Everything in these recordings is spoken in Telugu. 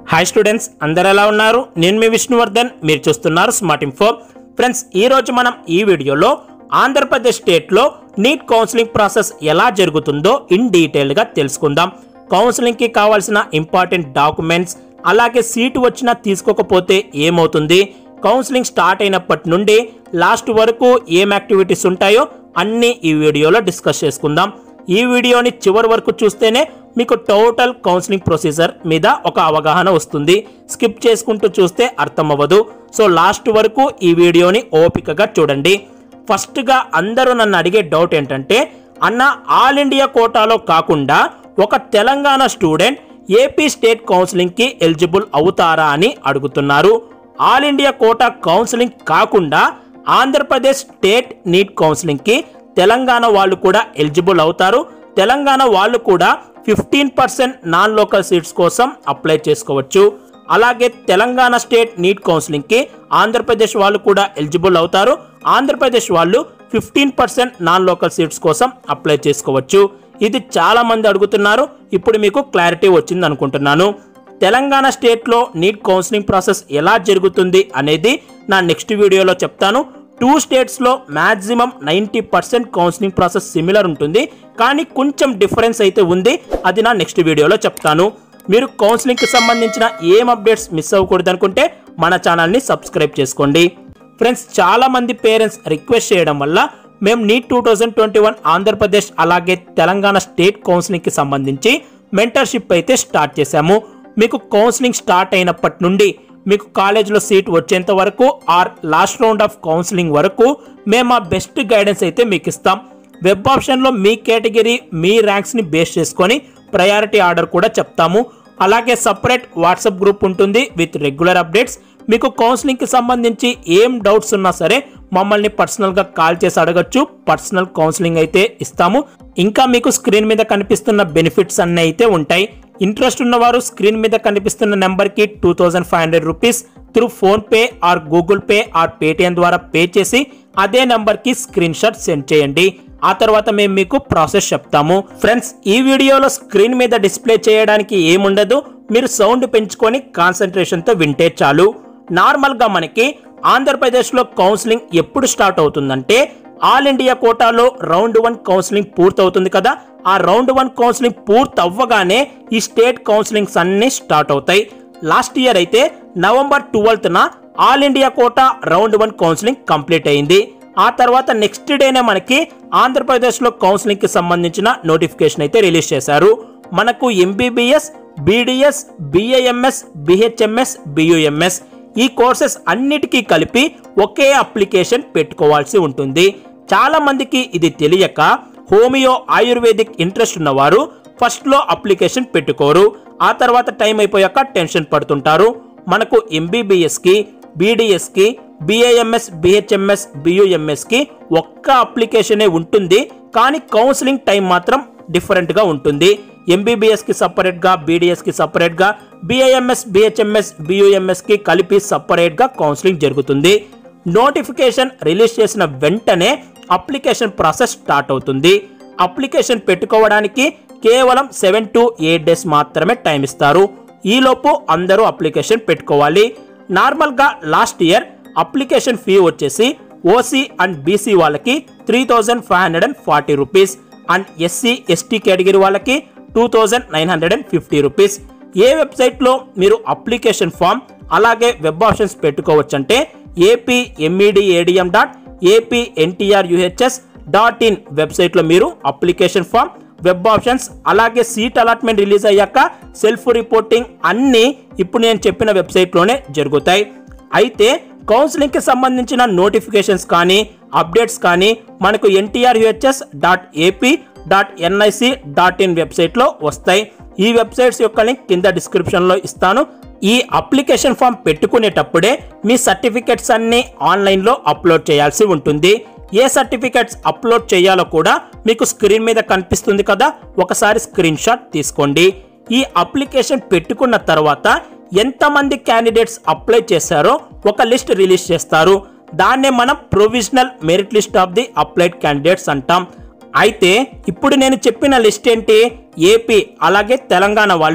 హాయ్ స్టూడెంట్స్ అందరు ఎలా ఉన్నారు నేను మీ విష్ణువర్ధన్ మీరు చూస్తున్నారు స్మార్ట్ ఇన్ఫో ఫ్రెండ్స్ ఈ రోజు మనం ఈ వీడియోలో ఆంధ్రప్రదేశ్ స్టేట్లో నీట్ కౌన్సిలింగ్ ప్రాసెస్ ఎలా జరుగుతుందో ఇన్ డీటెయిల్గా తెలుసుకుందాం కౌన్సిలింగ్కి కావాల్సిన ఇంపార్టెంట్ డాక్యుమెంట్స్ అలాగే సీటు వచ్చినా తీసుకోకపోతే ఏమవుతుంది కౌన్సిలింగ్ స్టార్ట్ అయినప్పటి నుండి లాస్ట్ వరకు ఏం యాక్టివిటీస్ ఉంటాయో అన్నీ ఈ వీడియోలో డిస్కస్ చేసుకుందాం ఈ వీడియోని చివరి వరకు చూస్తేనే మీకు టోటల్ కౌన్సిలింగ్ ప్రొసీజర్ మీద ఒక అవగాహన వస్తుంది స్కిప్ చేసుకుంటూ చూస్తే అర్థం అవ్వదు సో లాస్ట్ వరకు ఈ వీడియోని ఓపికగా చూడండి ఫస్ట్గా అందరూ నన్ను అడిగే డౌట్ ఏంటంటే అన్న ఆల్ ఇండియా కోటాలో కాకుండా ఒక తెలంగాణ స్టూడెంట్ ఏపీ స్టేట్ కౌన్సిలింగ్కి ఎలిజిబుల్ అవుతారా అని అడుగుతున్నారు ఆల్ ఇండియా కోటా కౌన్సిలింగ్ కాకుండా ఆంధ్రప్రదేశ్ స్టేట్ నీట్ కౌన్సిలింగ్కి తెలంగాణ వాళ్ళు కూడా ఎలిజిబుల్ అవుతారు తెలంగాణ వాళ్ళు కూడా fifteen percent non local seats కోసం అప్లై చేసుకోవచ్చు అలాగే తెలంగాణ స్టేట్ నీట్ కౌన్సిలింగ్కి ఆంధ్రప్రదేశ్ వాళ్ళు కూడా ఎలిజిబుల్ అవుతారు ఆంధ్రప్రదేశ్ వాళ్ళు fifteen percent non local seats కోసం అప్లై చేసుకోవచ్చు ఇది చాలా మంది అడుగుతున్నారు ఇప్పుడు మీకు క్లారిటీ వచ్చింది అనుకుంటున్నాను తెలంగాణ స్టేట్లో నీట్ కౌన్సిలింగ్ ప్రాసెస్ ఎలా జరుగుతుంది అనేది నా నెక్స్ట్ వీడియోలో చెప్తాను టూ స్టేట్స్లో maximum ninety percent counselling process similar ఉంటుంది కానీ కొంచెం డిఫరెన్స్ అయితే ఉంది అది నా నెక్స్ట్ వీడియోలో చెప్తాను మీరు కౌన్సిలింగ్కి సంబంధించిన ఏం అప్డేట్స్ మిస్ అవ్వకూడదు అనుకుంటే మన ఛానల్ని సబ్స్క్రైబ్ చేసుకోండి ఫ్రెండ్స్ చాలా మంది పేరెంట్స్ రిక్వెస్ట్ చేయడం వల్ల మేము NEET two thousand twenty one Andhra Pradesh అలాగే తెలంగాణ స్టేట్ కౌన్సిలింగ్కి సంబంధించి మెంటర్షిప్ అయితే స్టార్ట్ చేశాము మీకు కౌన్సిలింగ్ స్టార్ట్ అయినప్పటి నుండి మీకు కాలేజ్లో సీట్ వచ్చేంత వరకు or last round of counselling వరకు మేము ఆ బెస్ట్ గైడెన్స్ అయితే మీకు ఇస్తాం వెబ్ ఆప్షన్లో మీ కేటగిరీ మీ ర్యాంక్స్ని బేస్ చేసుకొని ప్రయారిటీ ఆర్డర్ కూడా చెప్తాము అలాగే సపరేట్ వాట్సాప్ గ్రూప్ ఉంటుంది విత్ రెగ్యులర్ అప్డేట్స్ మీకు కౌన్సిలింగ్కి సంబంధించి ఏం డౌట్స్ ఉన్నా సరే మమ్మల్ని పర్సనల్గా కాల్ చేసి అడగచ్చు పర్సనల్ కౌన్సిలింగ్ అయితే ఇస్తాము ఇంకా మీకు స్క్రీన్ మీద కనిపిస్తున్న బెనిఫిట్స్ అన్నీ అయితే ఉంటాయి ఇంట్రెస్ట్ ఉన్నవారు స్క్రీన్ మీద కనిపిస్తున్న నెంబర్కి two thousand five hundred rupees through PhonePe or Google Pay or Paytm ద్వారా పే చేసి అదే నెంబర్కి స్క్రీన్ షాట్ సెండ్ చేయండి ఆ తర్వాత మేము మీకు ప్రాసెస్ చెప్తాము ఫ్రెండ్స్ ఈ వీడియోలో స్క్రీన్ మీద డిస్ప్లే చేయడానికి ఏముండదు మీరు సౌండ్ పెంచుకొని కాన్సన్ట్రేషన్తో వింటే చాలు నార్మల్గా మనకి ఆంధ్రప్రదేశ్లో కౌన్సిలింగ్ ఎప్పుడు స్టార్ట్ అవుతుందంటే ఆల్ ఇండియా కోటాలో రౌండ్ వన్ కౌన్సిలింగ్ పూర్తవుతుంది కదా ఆ రౌండ్ వన్ కౌన్సిలింగ్ పూర్తి అవ్వగానే ఈ స్టేట్ కౌన్సిలింగ్స్ అన్ని స్టార్ట్ అవుతాయి లాస్ట్ ఇయర్ అయితే నవంబర్ ట్వెల్త్న all India quota round one counselling complete అయింది ఆ తర్వాత నెక్స్ట్ డేనే మనకి ఆంధ్రప్రదేశ్లో కౌన్సిలింగ్కి సంబంధించిన నోటిఫికేషన్ అయితే రిలీజ్ చేశారు మనకు MBBS BDS BAMS BHMS BUMS ఈ కోర్సెస్ అన్నిటికీ కలిపి ఒకే అప్లికేషన్ పెట్టుకోవాల్సి ఉంటుంది చాలా మందికి ఇది తెలియక హోమియో ఆయుర్వేదిక్ ఇంట్రెస్ట్ ఉన్నవారు ఫస్ట్లో అప్లికేషన్ పెట్టుకోరు ఆ తర్వాత టైం అయిపోయాక టెన్షన్ పడుతుంటారు మనకు ఎంబీబీఎస్కి బీడిఎస్కి బిఏఎంఎస్ బిహెచ్ఎంఎస్ బియుఎంఎస్కి ఒక్క అప్లికేషనే ఉంటుంది కానీ కౌన్సిలింగ్ టైం మాత్రం డిఫరెంట్గా ఉంటుంది ఎంబీబీఎస్కి సపరేట్గా బీడిఎస్కి సపరేట్గా బిఐఎంఎస్ బిహెచ్ఎంఎస్ బియుఎంఎస్కి కలిపి సపరేట్గా కౌన్సిలింగ్ జరుగుతుంది నోటిఫికేషన్ రిలీజ్ చేసిన వెంటనే అప్లికేషన్ ప్రాసెస్ స్టార్ట్ అవుతుంది అప్లికేషన్ పెట్టుకోవడానికి కేవలం సెవెన్ టు ఎయిట్ డేస్ మాత్రమే టైం ఇస్తారు ఈలోపు అందరూ అప్లికేషన్ పెట్టుకోవాలి నార్మల్గా లాస్ట్ ఇయర్ అప్లికేషన్ ఫీ వచ్చేసి ఓసీ అండ్ బీసీ వాళ్ళకి three thousand five hundred and forty rupees and SC ST category వాళ్ళకి two thousand nine hundred and fifty rupees ఏ వెబ్సైట్లో మీరు అప్లికేషన్ ఫామ్ అలాగే వెబ్ ఆప్షన్స్ పెట్టుకోవచ్చంటే AP MED ADM dot AP NTR UHS dot in వెబ్సైట్లో మీరు అప్లికేషన్ ఫామ్ వెబ్ ఆప్షన్స్ అలాగే సీట్ అలాట్మెంట్ రిలీజ్ అయ్యాక సెల్ఫ్ రిపోర్టింగ్ అన్నీ ఇప్పుడు నేను చెప్పిన వెబ్సైట్లోనే జరుగుతాయి అయితే కౌన్సిలింగ్కి సంబంధించిన నోటిఫికేషన్స్ కానీ అప్డేట్స్ కానీ మనకు NTR UHS dot AP dot NIC dot in వెబ్సైట్లో వస్తాయి ఈ వెబ్సైట్స్ యొక్క లింక్ కింద డిస్క్రిప్షన్లో ఇస్తాను ఈ అప్లికేషన్ ఫామ్ పెట్టుకునేటప్పుడే మీ సర్టిఫికెట్స్ అన్ని ఆన్లైన్లో అప్లోడ్ చేయాల్సి ఉంటుంది ఏ సర్టిఫికెట్స్ అప్లోడ్ చేయాలో కూడా మీకు స్క్రీన్ మీద కనిపిస్తుంది కదా ఒకసారి స్క్రీన్ షాట్ తీసుకోండి ఈ అప్లికేషన్ పెట్టుకున్న తర్వాత ఎంతమంది క్యాండిడేట్స్ అప్లై చేశారో ఒక లిస్ట్ రిలీజ్ చేస్తారు దాన్నే మనం provisional merit list of the applied candidates అంటాం అయితే ఇప్పుడు నేను చెప్పిన లిస్ట్ ఏంటి ఏపీ అలాగే తెలంగాణ వాళ్ళు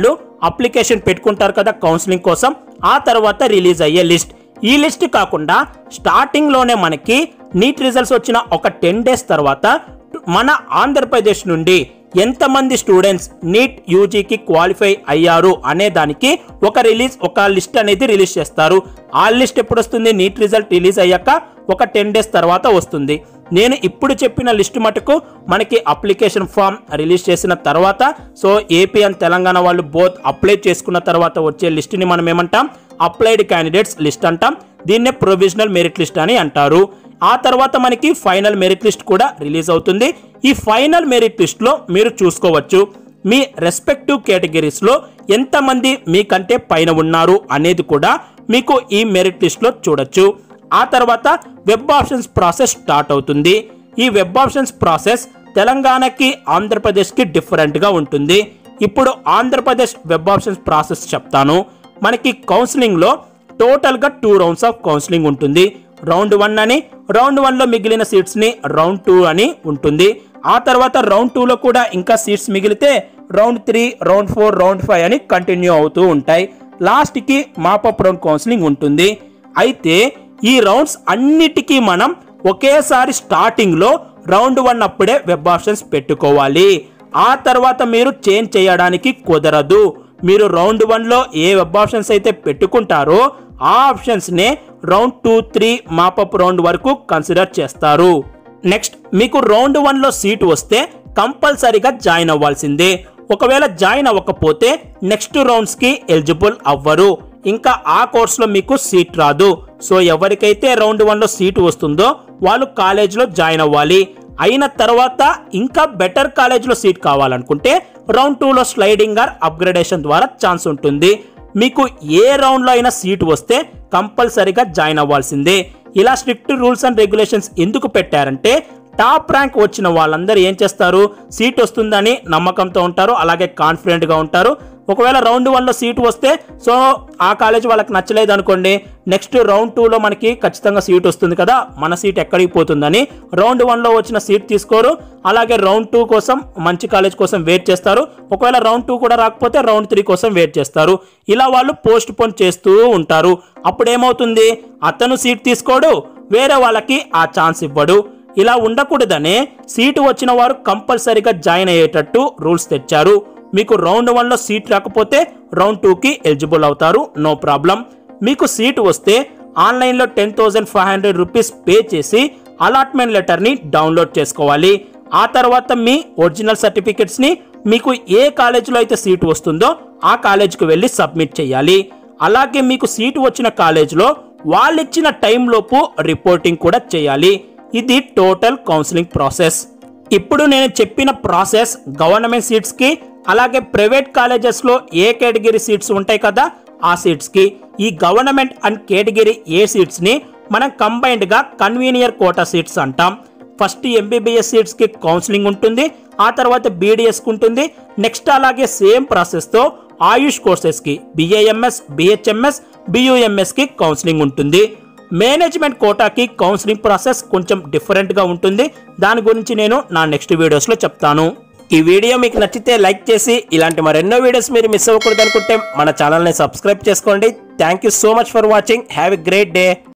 అప్లికేషన్ పెట్టుకుంటారు కదా కౌన్సిలింగ్ కోసం ఆ తర్వాత రిలీజ్ అయ్యే లిస్ట్ ఈ లిస్ట్ కాకుండా స్టార్టింగ్లోనే మనకి నీట్ రిజల్ట్స్ వచ్చిన ఒక టెన్ డేస్ తర్వాత మన ఆంధ్రప్రదేశ్ నుండి ఎంతమంది స్టూడెంట్స్ నీట్ యూజీకి క్వాలిఫై అయ్యారు అనే దానికి ఒక రిలీజ్ ఒక లిస్ట్ అనేది రిలీజ్ చేస్తారు ఆ లిస్ట్ ఎప్పుడు వస్తుంది నీట్ రిజల్ట్ రిలీజ్ అయ్యాక ఒక టెన్ డేస్ తర్వాత వస్తుంది నేను ఇప్పుడు చెప్పిన లిస్ట్ మటుకు మనకి అప్లికేషన్ ఫామ్ రిలీజ్ చేసిన తర్వాత సో ఏపీ అండ్ తెలంగాణ వాళ్ళు బోత్ అప్లై చేసుకున్న తర్వాత వచ్చే లిస్ట్ని మనం ఏమంటాం అప్లైడ్ క్యాండిడేట్స్ లిస్ట్ అంటాం దీన్నే ప్రొవిజనల్ మెరిట్ లిస్ట్ అని అంటారు ఆ తర్వాత మనకి ఫైనల్ మెరిట్ లిస్ట్ కూడా రిలీజ్ అవుతుంది ఈ ఫైనల్ మెరిట్ లిస్ట్లో మీరు చూసుకోవచ్చు మీ రెస్పెక్టివ్ కేటగిరీస్లో ఎంతమంది మీకంటే పైన ఉన్నారు అనేది కూడా మీకు ఈ మెరిట్ లిస్ట్లో చూడొచ్చు ఆ తర్వాత వెబ్ ఆప్షన్స్ ప్రాసెస్ స్టార్ట్ అవుతుంది ఈ వెబ్ ఆప్షన్స్ ప్రాసెస్ తెలంగాణకి ఆంధ్రప్రదేశ్కి డిఫరెంట్గా ఉంటుంది ఇప్పుడు ఆంధ్రప్రదేశ్ వెబ్ ఆప్షన్స్ ప్రాసెస్ చెప్తాను మనకి కౌన్సిలింగ్లో టోటల్గా టూ రౌండ్స్ ఆఫ్ కౌన్సిలింగ్ ఉంటుంది రౌండ్ వన్ అని రౌండ్ వన్లో మిగిలిన సీట్స్ని రౌండ్ టూ అని ఉంటుంది ఆ తర్వాత రౌండ్ టూలో కూడా ఇంకా సీట్స్ మిగిలితే round three round four round five అని కంటిన్యూ అవుతూ ఉంటాయి లాస్ట్కి మాపప్ రౌండ్ కౌన్సిలింగ్ ఉంటుంది అయితే ఈ రౌండ్స్ అన్నిటికీ మనం ఒకేసారి స్టార్టింగ్లో రౌండ్ వన్ అప్పుడే వెబ్ ఆప్షన్స్ పెట్టుకోవాలి ఆ తర్వాత మీరు చేంజ్ చేయడానికి కుదరదు మీరు రౌండ్ వన్లో ఏ వెబ్ ఆప్షన్స్ అయితే పెట్టుకుంటారో ఆ ఆప్షన్స్నే round two three mop up round వరకు కన్సిడర్ చేస్తారు నెక్స్ట్ మీకు రౌండ్ వన్లో సీట్ వస్తే కంపల్సరీగా జాయిన్ అవ్వాల్సిందే ఒకవేళ జాయిన్ అవ్వకపోతే నెక్స్ట్ రౌండ్స్కి ఎలిజిబుల్ అవ్వరు ఇంకా ఆ కోర్సులో మీకు సీట్ రాదు సో ఎవరికైతే రౌండ్ వన్లో సీట్ వస్తుందో వాళ్ళు కాలేజ్లో జాయిన్ అవ్వాలి అయిన తర్వాత ఇంకా బెటర్ కాలేజ్లో సీట్ కావాలనుకుంటే రౌండ్ టూలో స్లైడింగ్ ఆర్ అప్గ్రేడేషన్ ద్వారా ఛాన్స్ ఉంటుంది మీకు ఏ రౌండ్లో అయినా సీట్ వస్తే కంపల్సరీగా జాయిన్ అవ్వాల్సిందే ఇలా స్ట్రిక్ట్ రూల్స్ అండ్ రెగ్యులేషన్స్ ఎందుకు పెట్టారంటే టాప్ ర్యాంక్ వచ్చిన వాళ్ళందరూ ఏం చేస్తారు సీట్ వస్తుందని నమ్మకంతో ఉంటారు అలాగే కాన్ఫిడెంట్గా ఉంటారు ఒకవేళ రౌండ్ వన్లో సీట్ వస్తే సో ఆ కాలేజ్ వాళ్ళకి నచ్చలేదు అనుకోండి నెక్స్ట్ రౌండ్ టూలో మనకి ఖచ్చితంగా సీట్ వస్తుంది కదా మన సీట్ ఎక్కడికి పోతుందని రౌండ్ వన్లో వచ్చిన సీట్ తీసుకోరు అలాగే రౌండ్ టూ కోసం మంచి కాలేజ్ కోసం వెయిట్ చేస్తారు ఒకవేళ రౌండ్ టూ కూడా రాకపోతే రౌండ్ త్రీ కోసం వెయిట్ చేస్తారు ఇలా వాళ్ళు పోస్ట్ పోన్ చేస్తూ ఉంటారు అప్పుడు ఏమవుతుంది అతను సీట్ తీసుకోడు వేరే వాళ్ళకి ఆ ఛాన్స్ ఇవ్వడు ఇలా ఉండకూడదనే సీటు వచ్చిన వారు కంపల్సరీగా జాయిన్ అయ్యేటట్టు రూల్స్ తెచ్చారు మీకు రౌండ్ వన్లో సీట్ రాకపోతే రౌండ్ టూకి ఎలిజిబుల్ అవుతారు నో ప్రాబ్లం మీకు సీట్ వస్తే ఆన్లైన్లో ten thousand five hundred rupees pay చేసి అలాట్మెంట్ లెటర్ని డౌన్లోడ్ చేసుకోవాలి ఆ తర్వాత మీ ఒరిజినల్ సర్టిఫికెట్స్ని మీకు ఏ కాలేజీలో అయితే సీట్ వస్తుందో ఆ కాలేజీకి వెళ్ళి సబ్మిట్ చేయాలి అలాగే మీకు సీటు వచ్చిన కాలేజీలో వాళ్ళు ఇచ్చిన టైంలోపు రిపోర్టింగ్ కూడా చేయాలి ఇది టోటల్ కౌన్సిలింగ్ ప్రాసెస్ ఇప్పుడు నేను చెప్పిన ప్రాసెస్ గవర్నమెంట్ సీట్స్కి అలాగే ప్రైవేట్ కాలేజెస్లో ఏ కేటగిరీ సీట్స్ ఉంటాయి కదా ఆ సీట్స్కి ఈ గవర్నమెంట్ అండ్ కేటగిరీ ఏ సీట్స్ని మనం కంబైన్డ్గా కన్వీనియర్ కోటా సీట్స్ అంటాం ఫస్ట్ ఎంబీబీఎస్ సీట్స్కి కౌన్సిలింగ్ ఉంటుంది ఆ తర్వాత బీడీఎస్కి ఉంటుంది నెక్స్ట్ అలాగే సేమ్ ప్రాసెస్తో ఆయుష్ కోర్సెస్కి బిఏఎంఎస్ బిహెచ్ఎంఎస్ బియుఎంఎస్కి కౌన్సిలింగ్ ఉంటుంది మేనేజ్మెంట్ కోటాకి కౌన్సిలింగ్ ప్రాసెస్ కొంచెం డిఫరెంట్గా ఉంటుంది దాని గురించి నేను నా నెక్స్ట్ వీడియోస్లో చెప్తాను ఈ వీడియో మీకు నచ్చితే లైక్ చేసి ఇలాంటి మరెన్నో వీడియోస్ మీరు మిస్ అవ్వకూడదు అనుకుంటే మన ఛానల్ని సబ్స్క్రైబ్ చేసుకోండి thank you so much for watching have a great day